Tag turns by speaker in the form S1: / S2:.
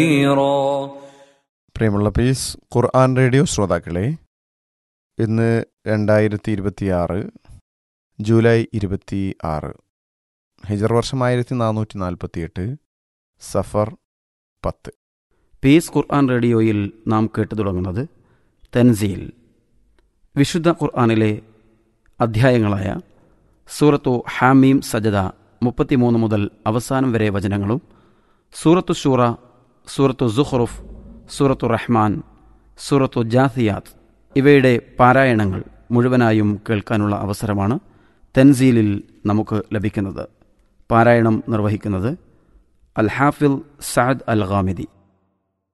S1: كثيرا
S2: പ്രിയമുള്ള പീസ് ഖുർആൻ റേഡിയോ ശ്രോതാക്കളെ ഇന്ന് രണ്ടായിരത്തി ഇരുപത്തിയാറ് ജൂലൈ ഇരുപത്തി ആറ് ഹിജർ വർഷം ആയിരത്തി നാനൂറ്റി നാൽപ്പത്തിയെട്ട് സഫർ പത്ത്
S3: പീസ് ഖുർആൻ റേഡിയോയിൽ നാം കേട്ടു തുടങ്ങുന്നത് തൻസീൽ വിശുദ്ധ ഖുർആനിലെ അധ്യായങ്ങളായ സൂറത്തു ഹാമീം സജദ മുപ്പത്തിമൂന്ന് മുതൽ അവസാനം വരെ വചനങ്ങളും സൂറത്തു ഷൂറ സൂറത്തു സുഹ്റുഫ് സൂറത്തു റഹ്മാൻ സൂറത്തു ജാസിയാത്ത് ഇവയുടെ പാരായണങ്ങൾ മുഴുവനായും കേൾക്കാനുള്ള അവസരമാണ് തൻസീലിൽ നമുക്ക് ലഭിക്കുന്നത് പാരായണം നിർവഹിക്കുന്നത് അൽ ഹാഫിൽ സഅദ് അൽ ഖാമിദി